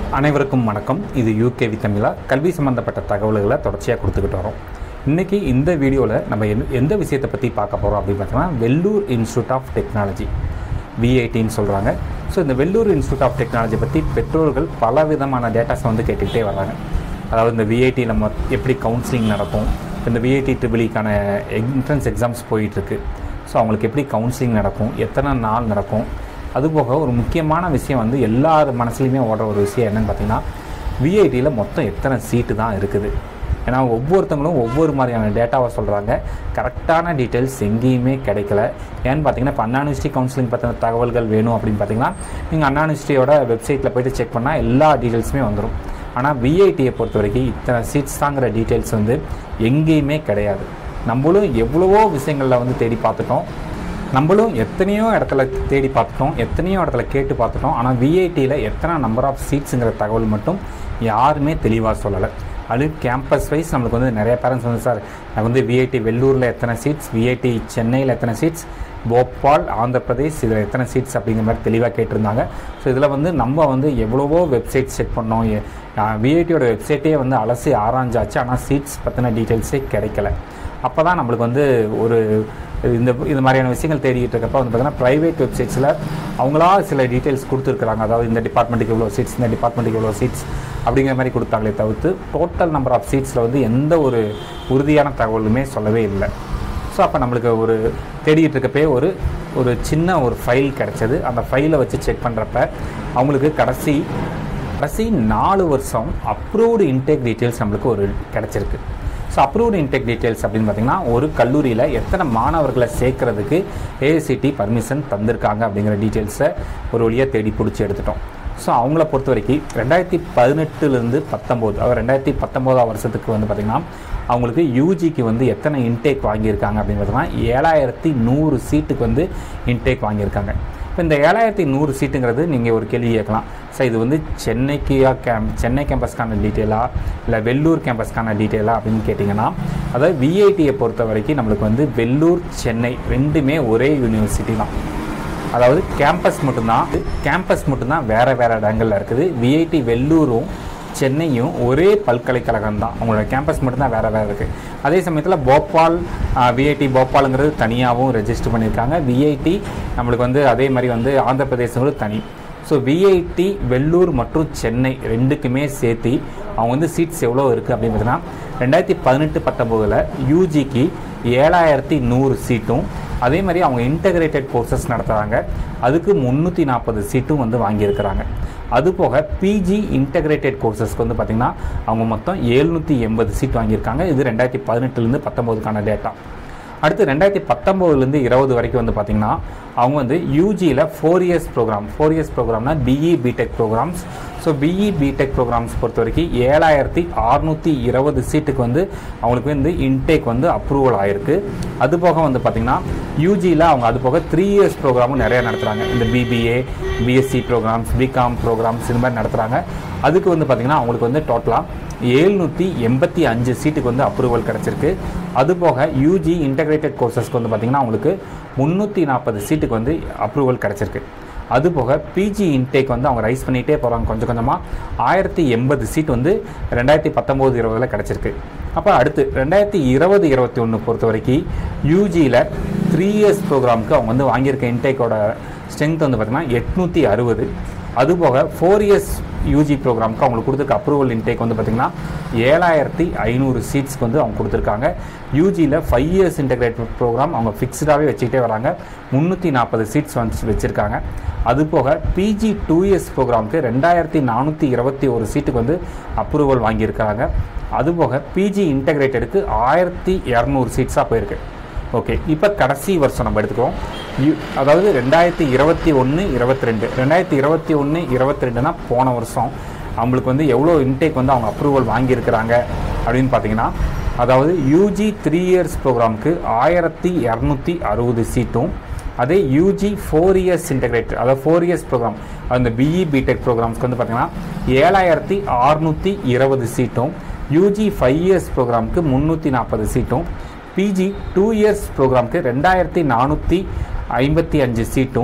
அனைவருக்கும் வணக்கம் இது யூகே தமிழா கல்வி சம்மந்தப்பட்ட தகவல்களை தொடர்ச்சியாக கொடுத்துக்கிட்டு வரோம் இன்றைக்கி இந்த வீடியோவில் நம்ம எந்த எந்த விஷயத்தை பற்றி பார்க்க போகிறோம் அப்படின்னு பார்த்தோம்னா வெள்ளூர் இன்ஸ்டியூட் ஆஃப் டெக்னாலஜி விஐடின்னு சொல்கிறாங்க ஸோ இந்த வெள்ளூர் இன்ஸ்டியூட் ஆஃப் டெக்னாலஜி பற்றி பெற்றோர்கள் பல விதமான டேட்டாஸை வந்து கேட்டுக்கிட்டே வராங்க அதாவது இந்த விஐடி நம்ம எப்படி கவுன்சிலிங் நடக்கும் இந்த விஐடி ட்ரிபிளிக்கான என்ட்ரன்ஸ் எக்ஸாம்ஸ் போயிட்டுருக்கு ஸோ அவங்களுக்கு எப்படி கவுன்சிலிங் நடக்கும் எத்தனை நாள் நடக்கும் அதுபோக ஒரு முக்கியமான விஷயம் வந்து எல்லார் மனசுலையுமே ஓடுற ஒரு விஷயம் என்னன்னு பார்த்தீங்கன்னா விஐடியில் மொத்தம் எத்தனை சீட்டு தான் இருக்குது ஏன்னா ஒவ்வொருத்தவங்களும் ஒவ்வொரு மாதிரியான டேட்டாவை சொல்கிறாங்க கரெக்டான டீட்டெயில்ஸ் எங்கேயுமே கிடைக்கல ஏன்னு பார்த்தீங்கன்னா இப்போ அண்ணா யூனிவர்சிட்டி கவுன்சிலிங் பற்றின தகவல்கள் வேணும் அப்படின்னு பார்த்தீங்கன்னா நீங்கள் அண்ணா யூனிவர்சிட்டியோட வெப்சைட்டில் போய்ட்டு செக் பண்ணால் எல்லா டீட்டெயில்ஸுமே வந்துடும் ஆனால் விஐடியை பொறுத்த வரைக்கும் இத்தனை சீட்ஸ் தாங்கிற டீட்டெயில்ஸ் வந்து எங்கேயுமே கிடையாது நம்மளும் எவ்வளவோ விஷயங்களில் வந்து தேடி பார்த்துட்டோம் நம்மளும் எத்தனையோ இடத்துல தேடி பார்த்துட்டோம் எத்தனையோ இடத்துல கேட்டு பார்த்துட்டோம் ஆனால் விஐடியில் எத்தனை நம்பர் ஆஃப் சீட்ஸுங்கிற தகவல் மட்டும் யாருமே தெளிவாக சொல்லலை அது கேம்பஸ் வைஸ் நம்மளுக்கு வந்து நிறைய பேரண்ட்ஸ் வந்து சார் எனக்கு வந்து விஐடி வெள்ளூரில் எத்தனை சீட்ஸ் விஐடி சென்னையில் எத்தனை சீட்ஸ் போபால் ஆந்திர பிரதேஷ் இதில் எத்தனை சீட்ஸ் அப்படிங்கிற மாதிரி தெளிவாக கேட்டிருந்தாங்க ஸோ இதில் வந்து நம்ம வந்து எவ்வளவோ வெப்சைட் செக் பண்ணோம் விஐடியோட வெப்சைட்டே வந்து அலசி ஆராய்ஞ்சாச்சு ஆனால் சீட்ஸ் பற்றின டீட்டெயில்ஸே கிடைக்கல அப்போ தான் நம்மளுக்கு வந்து ஒரு இந்த இந்த மாதிரியான விஷயங்கள் தேடிட்டு இருக்கப்போ வந்து பார்த்தீங்கன்னா ப்ரைவேட் வெப்சைட்ஸில் அவங்களா சில டீட்டெயில்ஸ் கொடுத்துருக்குறாங்க அதாவது இந்த டிபார்ட்மெண்ட்டுக்கு இவ்வளோ சீட்ஸ் இந்த டிபார்ட்மெண்ட்டுக்கு இவ்வளோ சீட்ஸ் அப்படிங்கிற மாதிரி கொடுத்தாங்களே தவிர்த்து டோட்டல் நம்பர் ஆஃப் சீட்ஸில் வந்து எந்த ஒரு உறுதியான தகவலுமே சொல்லவே இல்லை ஸோ அப்போ நம்மளுக்கு ஒரு தேடிட்டு இருக்கப்பே ஒரு ஒரு சின்ன ஒரு ஃபைல் கிடச்சது அந்த ஃபைலை வச்சு செக் பண்ணுறப்ப அவங்களுக்கு கடைசி கடைசி நாலு வருஷம் அப்ரூவ்டு இன்டேக் டீட்டெயில்ஸ் நம்மளுக்கு ஒரு கிடச்சிருக்கு ஸோ அப்ரூவ்டு இன்டேக் டீட்டெயில்ஸ் அப்படின்னு பார்த்தீங்கன்னா ஒரு கல்லூரியில் எத்தனை மாணவர்களை சேர்க்கறதுக்கு ஏஐசிடி பர்மிஷன் தந்திருக்காங்க அப்படிங்கிற டீட்டெயில்ஸை ஒரு வழியாக தேடி பிடிச்சி எடுத்துட்டோம் ஸோ அவங்கள பொறுத்த வரைக்கும் ரெண்டாயிரத்தி பதினெட்டுலேருந்து பத்தொம்போது அதாவது ரெண்டாயிரத்தி பத்தொம்போதாம் வருஷத்துக்கு வந்து பார்த்திங்கன்னா அவங்களுக்கு யூஜிக்கு வந்து எத்தனை இன்டேக் வாங்கியிருக்காங்க அப்படின்னு பார்த்தீங்கன்னா ஏழாயிரத்தி நூறு சீட்டுக்கு வந்து இன்டேக் வாங்கியிருக்காங்க இப்போ இந்த ஏழாயிரத்தி நூறு சீட்டுங்கிறது நீங்கள் ஒரு கேள்வி கேட்கலாம் சார் இது வந்து சென்னைக்கு கேம் சென்னை கேம்பஸ்க்கான டீட்டெயிலா இல்லை வெள்ளூர் கேம்பஸ்க்கான டீட்டெயிலா அப்படின்னு கேட்டிங்கன்னா அதாவது விஐடியை பொறுத்த வரைக்கும் நம்மளுக்கு வந்து வெள்ளூர் சென்னை ரெண்டுமே ஒரே யூனிவர்சிட்டி தான் அதாவது கேம்பஸ் மட்டும்தான் கேம்பஸ் மட்டும்தான் வேறு வேறு இடங்களில் இருக்குது விஐடி வெள்ளூரும் சென்னையும் ஒரே பல்கலைக்கழகம் தான் அவங்களோட கேம்பஸ் மட்டும்தான் வேறு வேறு இருக்குது அதே சமயத்தில் போபால் விஐடி போபாலுங்கிறது தனியாகவும் ரெஜிஸ்டர் பண்ணியிருக்காங்க விஐடி நம்மளுக்கு வந்து அதே மாதிரி வந்து ஆந்திர பிரதேசங்களும் தனி ஸோ விஐடி வெள்ளூர் மற்றும் சென்னை ரெண்டுக்குமே சேர்த்து அவங்க வந்து சீட்ஸ் எவ்வளோ இருக்குது அப்படின்னு பார்த்தீங்கன்னா ரெண்டாயிரத்தி பதினெட்டு பத்தொம்போதில் யூஜிக்கு ஏழாயிரத்தி நூறு சீட்டும் அதே மாதிரி அவங்க இன்டகிரேட்டட் கோர்சஸ் நடத்துகிறாங்க அதுக்கு முந்நூற்றி நாற்பது சீட்டும் வந்து வாங்கியிருக்கிறாங்க அது போக பிஜி இன்டகிரேட்டட் கோர்சஸ்க்கு வந்து பார்த்திங்கன்னா அவங்க மொத்தம் எழுநூற்றி எண்பது சீட் வாங்கியிருக்காங்க இது ரெண்டாயிரத்தி பதினெட்டுலேருந்து பத்தொம்போதுக்கான டேட்டா அடுத்து ரெண்டாயிரத்தி பத்தொம்போதுலேருந்து இருபது வரைக்கும் வந்து பார்த்திங்கன்னா அவங்க வந்து யூஜியில் four years programme four years ப்ரோக்ராம்னா BE BTech programmes so BE BTech programmes பொறுத்த வரைக்கும் ஏழாயிரத்தி அறுநூற்றி இருபது சீட்டுக்கு வந்து அவங்களுக்கு வந்து இன்டேக் வந்து அப்ரூவல் ஆயிருக்கு அது போக வந்து பார்த்திங்கன்னா யூஜியில் அவங்க அது போக த்ரீ இயர்ஸ் ப்ரோக்ராமும் நிறையா நடத்துகிறாங்க இந்த BBA BSc programmes BCom programmes இது மாதிரி நடத்துகிறாங்க அதுக்கு வந்து பார்த்திங்கன்னா அவங்களுக்கு வந்து டோட்டலாக ஏழ்நூற்றி எண்பத்தி அஞ்சு சீட்டுக்கு வந்து அப்ரூவல் கிடச்சிருக்கு அது போக யூஜி இன்டகிரேட்டட் கோர்சஸ்க்கு வந்து பார்த்திங்கன்னா அவங்களுக்கு முந்நூற்றி நாற்பது சீட்டுக்கு வந்து அப்ரூவல் கிடச்சிருக்கு அது போக பிஜி இன்டேக் வந்து அவங்க ரைஸ் பண்ணிகிட்டே போகிறாங்க கொஞ்சம் கொஞ்சமாக ஆயிரத்தி எண்பது சீட் வந்து ரெண்டாயிரத்தி பத்தொம்போது இருபதில் கிடச்சிருக்கு அப்போ அடுத்து ரெண்டாயிரத்தி இருபது இருபத்தி ஒன்று பொறுத்த வரைக்கும் யூஜியில் த்ரீ இயர்ஸ் ப்ரோக்ராமுக்கு அவங்க வந்து வாங்கியிருக்க இன்டேக்கோட ஸ்ட்ரென்த் வந்து பார்த்திங்கன்னா எட்நூற்றி அறுபது அதுபோக ஃபோர் இயர்ஸ் யூஜி ப்ரோக்ராமுக்கு அவங்களுக்கு கொடுத்துருக்க அப்ரூவல் இன்டேக் வந்து பார்த்திங்கன்னா ஏழாயிரத்தி ஐநூறு சீட்ஸ்க்கு வந்து அவங்க கொடுத்துருக்காங்க யூஜியில் ஃபைவ் இயர்ஸ் இன்டெகிரேட்டட் ப்ரோக்ராம் அவங்க ஃபிக்ஸ்டாகவே வச்சுக்கிட்டே வராங்க முந்நூற்றி நாற்பது சீட்ஸ் வந்து வச்சுருக்காங்க அது போக பிஜி டூ இயர்ஸ் ப்ரோக்ராமுக்கு ரெண்டாயிரத்தி நானூற்றி இருபத்தி ஒரு சீட்டுக்கு வந்து அப்ரூவல் வாங்கியிருக்காங்க அதுபோக பிஜி இன்டெகிரேட்டடுக்கு ஆயிரத்தி இரநூறு சீட்ஸாக போயிருக்கு ஓகே இப்போ கடைசி வருஷம் நம்ம எடுத்துக்குவோம் யூ அதாவது ரெண்டாயிரத்தி இருபத்தி ஒன்று இருபத்தி ரெண்டு ரெண்டாயிரத்தி இருபத்தி ஒன்று இருபத்தி ரெண்டுனா போன வருஷம் அவங்களுக்கு வந்து எவ்வளோ இன்டேக் வந்து அவங்க அப்ரூவல் வாங்கியிருக்கிறாங்க அப்படின்னு பார்த்தீங்கன்னா அதாவது யூஜி த்ரீ இயர்ஸ் ப்ரோக்ராமுக்கு ஆயிரத்தி இரநூத்தி அறுபது சீட்டும் அதே யூஜி ஃபோர் இயர்ஸ் இன்டெகிரேட்டட் அதாவது ஃபோர் இயர்ஸ் ப்ரோக்ராம் அந்த பிஇ பிடெக் ப்ரோக்ராம்ஸ்க்கு வந்து பார்த்தீங்கன்னா ஏழாயிரத்தி அறுநூற்றி இருபது சீட்டும் யூஜி ஃபைவ் இயர்ஸ் ப்ரோக்ராமுக்கு முந்நூற்றி நாற்பது சீட்டும் பிஜி டூ இயர்ஸ் ப்ரோக்ராமுக்கு ரெண்டாயிரத்தி நானூற்றி ஐம்பத்தி அஞ்சு சீட்டும்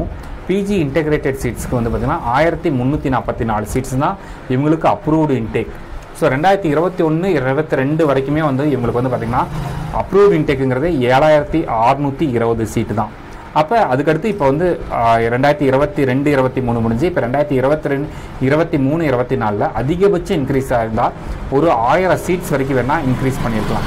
பிஜி இன்டெகிரேட்டட் சீட்ஸ்க்கு வந்து பார்த்திங்கன்னா ஆயிரத்தி முந்நூற்றி நாற்பத்தி நாலு சீட்ஸ் தான் இவங்களுக்கு அப்ரூவ்டு இன்டேக் ஸோ ரெண்டாயிரத்தி இருபத்தி ஒன்று இருபத்தி ரெண்டு வரைக்குமே வந்து இவங்களுக்கு வந்து பார்த்திங்கன்னா அப்ரூவ்டு இன்டேக்குங்கிறது ஏழாயிரத்தி அறுநூற்றி இருபது சீட்டு தான் அப்போ அதுக்கடுத்து இப்போ வந்து ஆஹ், ரெண்டாயிரத்தி இருபத்தி ரெண்டு இருபத்தி மூணு முடிஞ்சு இப்போ ரெண்டாயிரத்தி இருபத்தி ரெண்டு இருபத்தி மூணு இருபத்தி நாலில் அதிகபட்ச இன்க்ரீஸ் ஆயிருந்தால் ஒரு ஆயிரம் சீட்ஸ் வரைக்கும் வேணால் இன்க்ரீஸ் பண்ணியிருக்கலாம்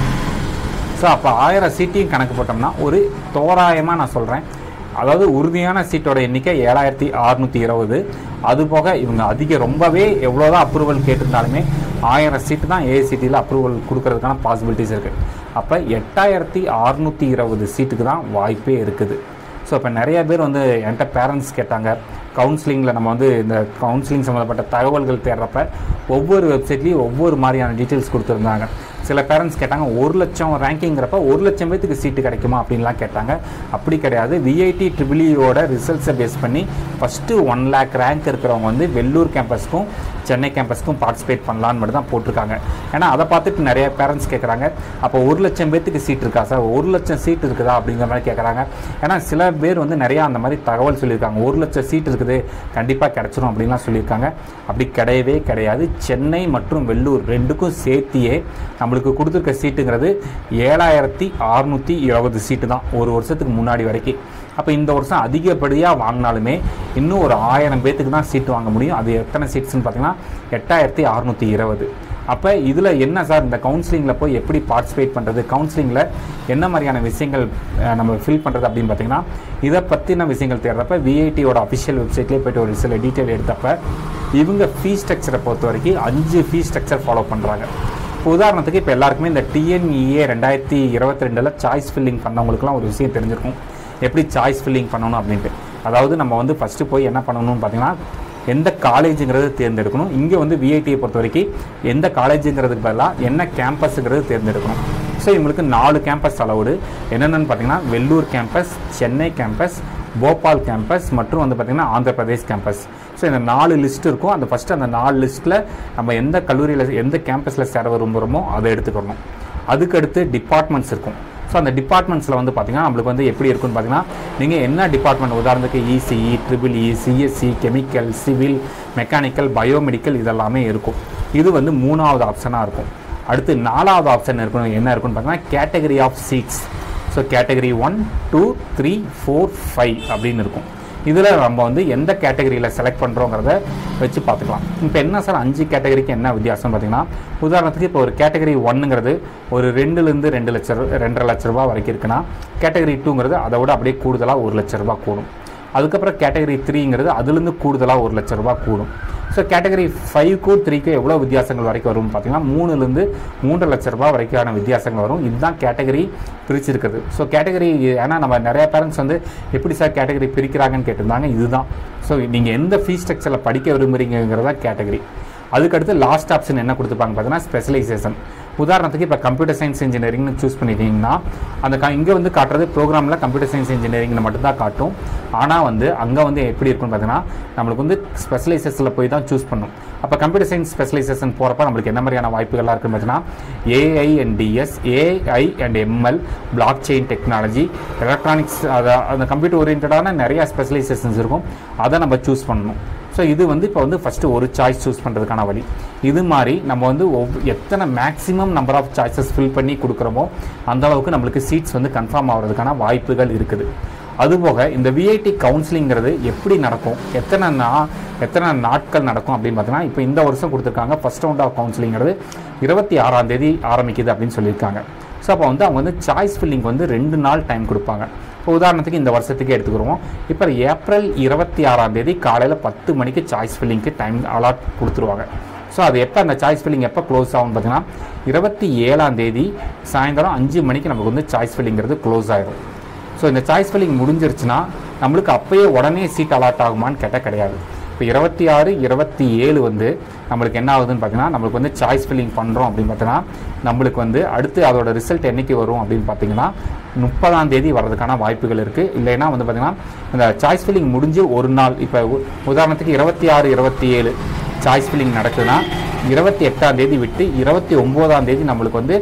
ஸோ அப்போ ஆயிரம் சீட்டையும் கணக்கு போட்டோம்னா ஒரு தோராயமாக நான் சொல்கிறேன் அதாவது உறுதியான சீட்டோட எண்ணிக்கை ஏழாயிரத்தி அறுநூற்றி இருபது அது போக இவங்க அதிக ரொம்பவே எவ்வளோதான் அப்ரூவல் கேட்டிருந்தாலுமே ஆயிரம் சீட்டு தான் ஏஐசிடியில் அப்ரூவல் கொடுக்கறதுக்கான பாசிபிலிட்டிஸ் இருக்குது அப்போ எட்டாயிரத்தி அறுநூற்றி இருபது சீட்டுக்கு தான் வாய்ப்பே இருக்குது ஸோ இப்போ நிறைய பேர் வந்து என்கிட்ட பேரண்ட்ஸ் கேட்டாங்க கவுன்சிலிங்கில் நம்ம வந்து இந்த கவுன்சிலிங் சம்மந்தப்பட்ட தகவல்கள் தேடுறப்ப ஒவ்வொரு வெப்சைட்லேயும் ஒவ்வொரு மாதிரியான டீட்டெயில்ஸ் கொடுத்துருந்தாங்க சில பேரண்ட்ஸ் கேட்டாங்க ஒரு லட்சம் ரேங்கிங்கிறப்ப ஒரு லட்சம் பேத்துக்கு சீட்டு கிடைக்குமா அப்படின்லாம் கேட்டாங்க அப்படி கிடையாது விஐடி ட்ரிபிளியோட ரிசல்ட்ஸை பேஸ் பண்ணி ஃபஸ்ட்டு ஒன் லேக் ரேங்க் இருக்கிறவங்க வந்து வெள்ளூர் கேம்பஸ்க்கும் சென்னை கேம்பஸ்க்கும் பார்ட்டிசிபேட் பண்ணலான்னு மட்டும் தான் போட்டிருக்காங்க ஏன்னா அதை பார்த்துட்டு நிறைய பேரண்ட்ஸ் கேட்குறாங்க அப்போ ஒரு லட்சம் பேத்துக்கு சீட் இருக்கா சார் ஒரு லட்சம் சீட் இருக்குதா அப்படிங்கிற மாதிரி கேட்குறாங்க ஏன்னா சில பேர் வந்து நிறையா அந்த மாதிரி தகவல் சொல்லியிருக்காங்க ஒரு லட்சம் சீட் இருக்குது கண்டிப்பாக கிடச்சிரும் அப்படின்லாம் சொல்லியிருக்காங்க அப்படி கிடையவே கிடையாது சென்னை மற்றும் வெள்ளூர் ரெண்டுக்கும் சேர்த்தியே நம்மளுக்கு கொடுத்துருக்க சீட்டுங்கிறது ஏழாயிரத்தி அறுநூற்றி இருபது சீட்டு தான் ஒரு வருஷத்துக்கு முன்னாடி வரைக்கும் அப்போ இந்த வருஷம் அதிகப்படியாக வாங்கினாலுமே இன்னும் ஒரு ஆயிரம் பேத்துக்கு தான் சீட்டு வாங்க முடியும் அது எத்தனை சீட்ஸ்னு பார்த்தீங்கன்னா எட்டாயிரத்தி அறுநூற்றி இருபது அப்போ இதில் என்ன சார் இந்த கவுன்சிலிங்கில் போய் எப்படி பார்ட்டிசிபேட் பண்ணுறது கவுன்சிலிங்கில் என்ன மாதிரியான விஷயங்கள் அஹ், நம்ம ஃபில் பண்ணுறது அப்படின்னு பார்த்தீங்கன்னா இதை பற்றின விஷயங்கள் தேடுறப்ப விஐடியோட அஃபிஷியல் வெப்சைட்லேயே போய்ட்டு ஒரு சில டீட்டெயில் எடுத்தப்ப இவங்க ஃபீஸ் ஸ்ட்ரக்சரை பொறுத்த வரைக்கும் அஞ்சு ஃபீஸ் ஸ்ட்ரக்சர் ஃபாலோ பண்ணுறாங்க இப்போ உதாரணத்துக்கு இப்போ எல்லாருக்குமே இந்த டிஎன்இஏ ரெண்டாயிரத்தி இருபத்தி ரெண்டில் சாய்ஸ் ஃபில்லிங் பண்ணவங்களுக்குலாம் ஒரு விஷயம் தெரிஞ்சிருக்கும் எப்படி சாய்ஸ் ஃபில்லிங் பண்ணணும் அப்படின்ட்டு அதாவது நம்ம வந்து ஃபஸ்ட்டு போய் என்ன பண்ணணும்னு பார்த்தீங்கன்னா எந்த காலேஜுங்கிறது தேர்ந்தெடுக்கணும் இங்கே வந்து விஐடியை பொறுத்த வரைக்கும் எந்த காலேஜுங்கிறதுக்கு பதிலாக என்ன கேம்பஸுங்கிறது தேர்ந்தெடுக்கணும் ஸோ இவங்களுக்கு நாலு கேம்பஸ் அலவுடு என்னென்னு பார்த்தீங்கன்னா Vellore campus Chennai campus Bhopal campus மற்றும் வந்து பார்த்திங்கன்னா ஆந்திர பிரதேஷ் கேம்பஸ் ஸோ இந்த நாலு லிஸ்ட் இருக்கும் அந்த ஃபஸ்ட்டு அந்த நாலு லிஸ்ட்டில் நம்ம எந்த கல்லூரியில் எந்த கேம்பஸில் சேர விரும்புகிறோமோ அதை எடுத்துக்கணும் அதுக்கடுத்து டிபார்ட்மெண்ட்ஸ் இருக்கும் ஸோ அந்த டிபார்ட்மெண்ட்ஸில் வந்து பார்த்திங்கன்னா நம்மளுக்கு வந்து எப்படி இருக்குன்னு பார்த்தீங்கன்னா நீங்கள் என்ன டிபார்ட்மெண்ட் உதாரணத்துக்கு ECE triple E CSE chemical civil mechanical biomedical இதெல்லாமே இருக்கும் இது வந்து மூணாவது ஆப்ஷனாக இருக்கும் அடுத்து நாலாவது ஆப்ஷன் இருக்கணும் என்ன இருக்குன்னு பார்த்தீங்கன்னா category of seats so category one two three four five அப்படின்னு இருக்கும் இதில் நம்ம வந்து எந்த கேட்டகரியில் செலக்ட் பண்ணுறோங்கிறத வச்சு பார்த்துக்கலாம் இப்போ என்ன சார் அஞ்சு கேட்டகரிக்கு என்ன வித்தியாசம் பார்த்தீங்கன்னா உதாரணத்துக்கு இப்போ ஒரு கேட்டகரி ஒன்னுங்கிறது ஒரு ரெண்டுலேருந்து ரெண்டு லட்ச ரூ ரெண்டரை லட்ச ரூபா வரைக்கும் இருக்குன்னா கேட்டகரி டூங்கிறது அதை விட அப்படியே கூடுதலாக ஒரு லட்ச ரூபா கூடும் அதுக்கப்புறம் கேட்டகரி த்ரீங்கிறது அதுலேருந்து கூடுதலாக ஒரு லட்ச ரூபா கூடும் ஸோ கேட்டகரி ஃபைவ்க்கும் த்ரீக்கும் எவ்வளோ வித்தியாசங்கள் வரைக்கும் வரும்னு பார்த்தீங்கன்னா மூணுலேருந்து மூன்றரை லட்ச ரூபாய் வரைக்கான வித்தியாசங்கள் வரும் இதுதான் கேட்டகரி பிரிச்சிருக்குது ஸோ கேட்டகரி ஏன்னா நம்ம நிறைய பேரண்ட்ஸ் வந்து எப்படி சார் கேட்டகரி பிரிக்கிறாங்கன்னு கேட்டிருந்தாங்க இதுதான் ஸோ நீங்கள் எந்த ஃபீஸ் ஸ்ட்ரக்சரில் படிக்க விரும்புகிறீங்கிறதா கேட்டகரி அதுக்கடுத்து லாஸ்ட் ஆப்ஷன் என்ன கொடுத்துருப்பாங்க பார்த்தீங்கன்னா ஸ்பெஷலைசேஷன் உதாரணத்துக்கு இப்போ கம்ப்யூட்டர் சயின்ஸ் இன்ஜினியரிங்னு சூஸ் பண்ணிட்டீங்கன்னா அந்த க இங்கே வந்து காட்டுறது ப்ரோக்ராமில் கம்ப்யூட்டர் சயின்ஸ் இன்ஜினியரிங்கில் மட்டும்தான் காட்டும் ஆனால் வந்து அங்கே வந்து எப்படி இருக்குன்னு பார்த்தீங்கன்னா நம்மளுக்கு வந்து ஸ்பெஷலைசேஷனில் போய் தான் சூஸ் பண்ணும் அப்போ கம்ப்யூட்டர் சயின்ஸ் ஸ்பெஷலைசேஷன் போகிறப்ப நம்மளுக்கு என்ன மாதிரியான வாய்ப்புகள்லாம் இருக்குன்னு பார்த்தீங்கன்னா AI and DS AI and ML block chain technology electronics அதை அந்த கம்ப்யூட்டர் ஓரியன்டான நிறையா ஸ்பெஷலைசேஷன்ஸ் இருக்கும் அதை நம்ம சூஸ் பண்ணணும் ஸோ இது வந்து இப்போ வந்து ஃபஸ்ட்டு ஒரு சாய்ஸ் சூஸ் பண்ணுறதுக்கான வழி இது மாதிரி நம்ம வந்து ஒவ் எத்தனை maximum number of choices fill பண்ணி கொடுக்குறோமோ அந்த அளவுக்கு நம்மளுக்கு சீட்ஸ் வந்து கன்ஃபார்ம் ஆகிறதுக்கான வாய்ப்புகள் இருக்குது அதுபோக இந்த விஐடி கவுன்சிலிங்கிறது எப்படி நடக்கும் எத்தனை நா எத்தனை நாட்கள் நடக்கும் அப்படின்னு பார்த்தீங்கன்னா இப்போ இந்த வருஷம் கொடுத்துருக்காங்க ஃபர்ஸ்ட் ரவுண்ட் ஆஃப் கவுன்சிலிங்கிறது இருபத்தி ஆறாம் தேதி ஆரம்பிக்குது அப்படின்னு சொல்லியிருக்காங்க ஸோ அப்போ வந்து அவங்க வந்து சாய்ஸ் ஃபில்லிங் வந்து ரெண்டு நாள் டைம் கொடுப்பாங்க இப்போ உதாரணத்துக்கு இந்த வருஷத்துக்கு எடுத்துக்கிறோம் இப்போ ஏப்ரல் இருபத்தி ஆறாம் தேதி காலையில் பத்து மணிக்கு சாய்ஸ் ஃபில்லிங்க்கு டைம் அலாட் கொடுத்துருவாங்க ஸோ அது எப்போ அந்த சாய்ஸ் ஃபில்லிங் எப்போ க்ளோஸ் ஆகும்னு பார்த்தீங்கன்னா இருபத்தி ஏழாம் தேதி சாயந்தரம் அஞ்சு மணிக்கு நமக்கு வந்து சாய்ஸ் ஃபில்லிங்கிறது க்ளோஸ் ஆயிடும் ஸோ இந்த சாய்ஸ் ஃபில்லிங் முடிஞ்சிருச்சுன்னா நம்மளுக்கு அப்போயே உடனே சீட் அலாட் ஆகுமான்னு கேட்டால் கிடையாது இப்போ இருபத்தி ஆறு இருபத்தி ஏழு வந்து நம்மளுக்கு என்ன ஆகுதுன்னு பார்த்தீங்கன்னா நம்மளுக்கு வந்து சாய்ஸ் ஃபில்லிங் பண்ணுறோம் அப்படின்னு பார்த்தீங்கன்னா நம்மளுக்கு வந்து அடுத்து அதோட ரிசல்ட் என்னைக்கு வரும் அப்படின்னு பார்த்தீங்கன்னா முப்பதாம் தேதி வர்றதுக்கான வாய்ப்புகள் இருக்குது இல்லைன்னா வந்து பார்த்தீங்கன்னா இந்த சாய்ஸ் ஃபில்லிங் முடிஞ்சு ஒரு நாள் இப்போ உ- உதாரணத்துக்கு இருபத்தி ஆறு இருபத்தி ஏழு சாய்ஸ் ஃபில்லிங் நடக்குதுன்னா இருபத்தி எட்டாம் தேதி விட்டு இருபத்தி ஒம்போதாம் தேதி நம்மளுக்கு வந்து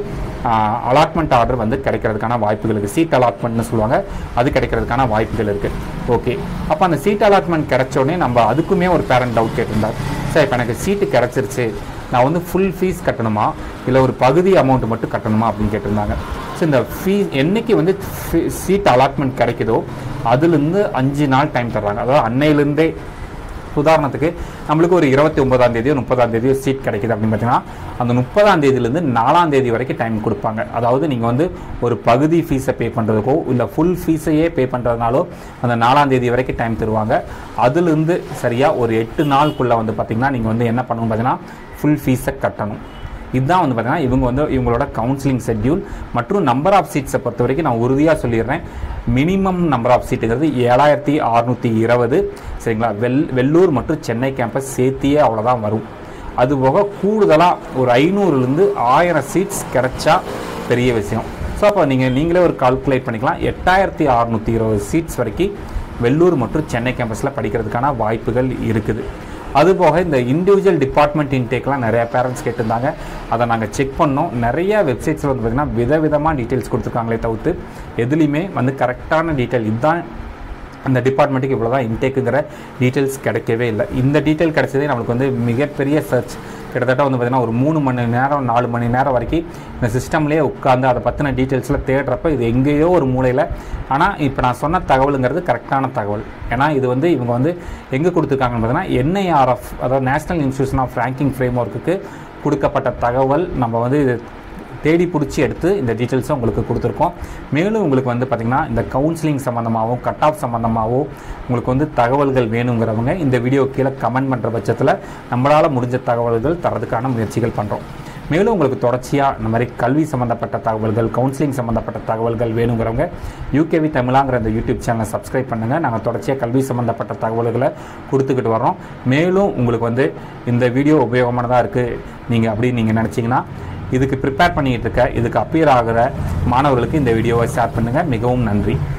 அலாட்மெண்ட் ஆர்டர் வந்து கிடைக்கிறதுக்கான வாய்ப்புகள் இருக்குது சீட் அலாட்மெண்ட்னு சொல்லுவாங்க அது கிடைக்கிறதுக்கான வாய்ப்புகள் இருக்குது ஓகே அப்போ அந்த சீட் அலாட்மெண்ட் கிடைச்சோடனே நம்ம அதுக்குமே ஒரு பேரண்ட் டவுட் கேட்டிருந்தார் சார் இப்போ எனக்கு சீட்டு கிடச்சிருச்சு நான் வந்து ஃபுல் ஃபீஸ் கட்டணுமா இல்லை ஒரு பகுதி அமௌண்ட் மட்டும் கட்டணுமா அப்படின்னு கேட்டிருந்தாங்க ஸோ இந்த ஃபீஸ் என்னைக்கு வந்து சீட் அலாட்மெண்ட் கிடைக்குதோ அதுலேருந்து அஞ்சு நாள் டைம் தர்றாங்க அதாவது அன்னையிலேருந்தே உதாரணத்துக்கு நம்மளுக்கு ஒரு இருபத்தி ஒன்பதாம் தேதியோ முப்பதாம் தேதியோ சீட் கிடைக்குது அப்படின்னு பார்த்தீங்கன்னா அந்த முப்பதாம் தேதியிலேருந்து நாலாம் தேதி வரைக்கும் டைம் கொடுப்பாங்க அதாவது நீங்கள் வந்து ஒரு பகுதி ஃபீஸை பே பண்ணுறதுக்கோ இல்லை ஃபுல் ஃபீஸையே பே பண்ணுறதுனாலோ அந்த நாலாம் தேதி வரைக்கும் டைம் தருவாங்க அதுலேருந்து சரியாக ஒரு எட்டு நாளுக்குள்ளே வந்து பார்த்திங்கன்னா நீங்கள் வந்து என்ன பண்ணணும் பார்த்தீங்கன்னா ஃபுல் ஃபீஸை கட்டணும் இதுதான் வந்து பார்த்தீங்கன்னா இவங்க வந்து இவங்களோட கவுன்சிலிங் ஷெட்யூல் மற்றும் நம்பர் ஆஃப் சீட்ஸை பொறுத்த வரைக்கும் நான் உறுதியாக சொல்லிடுறேன் மினிமம் நம்பர் ஆஃப் சீட்டுங்கிறது ஏழாயிரத்தி அறுநூற்றி இருபது சரிங்களா வெல் வெள்ளூர் மற்றும் சென்னை கேம்பஸ் சேர்த்தியே அவ்வளோதான் வரும் அது போக கூடுதலாக ஒரு ஐநூறுலேருந்து ஆயிரம் சீட்ஸ் கிடைச்சா பெரிய விஷயம் ஸோ அப்போ நீங்கள் நீங்களே ஒரு கால்குலேட் பண்ணிக்கலாம் எட்டாயிரத்தி அறுநூற்றி இருபது சீட்ஸ் வரைக்கும் வெள்ளூர் மற்றும் சென்னை கேம்பஸில் படிக்கிறதுக்கான வாய்ப்புகள் இருக்குது அதுபோக இந்த இண்டிவிஜுவல் டிபார்ட்மெண்ட் இன்டேக்லாம் நிறைய பேரண்ட்ஸ் கேட்டிருந்தாங்க அதை நாங்கள் செக் பண்ணோம் நிறைய வெப்சைட்ஸில் வந்து பார்த்திங்கன்னா விதவிதமாக டீட்டெயில்ஸ் கொடுத்துருக்காங்களே தவிர்த்து எதுலேயுமே வந்து கரெக்டான டீட்டெயில் இதுதான் அந்த டிபார்ட்மெண்ட்டுக்கு இவ்வளோ தான் இன்டேக்குங்கிற டீட்டெயில்ஸ் கிடைக்கவே இல்லை இந்த டீட்டெயில் கிடைச்சதே நம்மளுக்கு வந்து மிகப்பெரிய சர்ச் கிட்டத்தட்ட வந்து பார்த்திங்கன்னா ஒரு மூணு மணி நேரம் நாலு மணி நேரம் வரைக்கும் இந்த சிஸ்டம்லேயே உட்காந்து அதை பற்றின டீட்டெயில்ஸில் தேடுறப்ப இது எங்கேயோ ஒரு மூலையில் ஆனால் இப்போ நான் சொன்ன தகவலுங்கிறது கரெக்டான தகவல் ஏன்னா இது வந்து இவங்க வந்து எங்கே கொடுத்துருக்காங்கன்னு பார்த்தீங்கன்னா என்ஐஆர்எஃப் அதாவது national institution of ranking frame ஒர்க்குக்கு கொடுக்கப்பட்ட தகவல் நம்ம வந்து இது தேடி பிடிச்சி எடுத்து இந்த டீட்டெயில்ஸும் உங்களுக்கு கொடுத்துருக்கோம் மேலும் உங்களுக்கு வந்து பார்த்திங்கன்னா இந்த கவுன்சிலிங் சம்மந்தமாகவும் கட் ஆஃப் சம்மந்தமாகவும் உங்களுக்கு வந்து தகவல்கள் வேணுங்கிறவங்க இந்த வீடியோ கீழே கமெண்ட் பண்ணுற பட்சத்தில் நம்மளால் முடிஞ்ச தகவல்கள் தரதுக்கான முயற்சிகள் பண்ணுறோம் மேலும் உங்களுக்கு தொடர்ச்சியாக இந்த மாதிரி கல்வி சம்மந்தப்பட்ட தகவல்கள் கவுன்சிலிங் சம்மந்தப்பட்ட தகவல்கள் வேணுங்கிறவங்க யூகேவி தமிழாங்கிற அந்த யூடியூப் சேனலை சப்ஸ்கிரைப் பண்ணுங்கள் நாங்கள் தொடர்ச்சியாக கல்வி சம்மந்தப்பட்ட தகவல்களை கொடுத்துக்கிட்டு வரோம் மேலும் உங்களுக்கு வந்து இந்த வீடியோ உபயோகமானதாக இருக்குது நீங்கள் அப்படின்னு நீங்கள் நினச்சிங்கன்னா இதுக்கு ப்ரிப்பேர் பண்ணிக்கிட்டு இருக்க இதுக்கு அப்பியர் ஆகிற மாணவர்களுக்கு இந்த வீடியோவை ஷேர் பண்ணுங்கள் மிகவும் நன்றி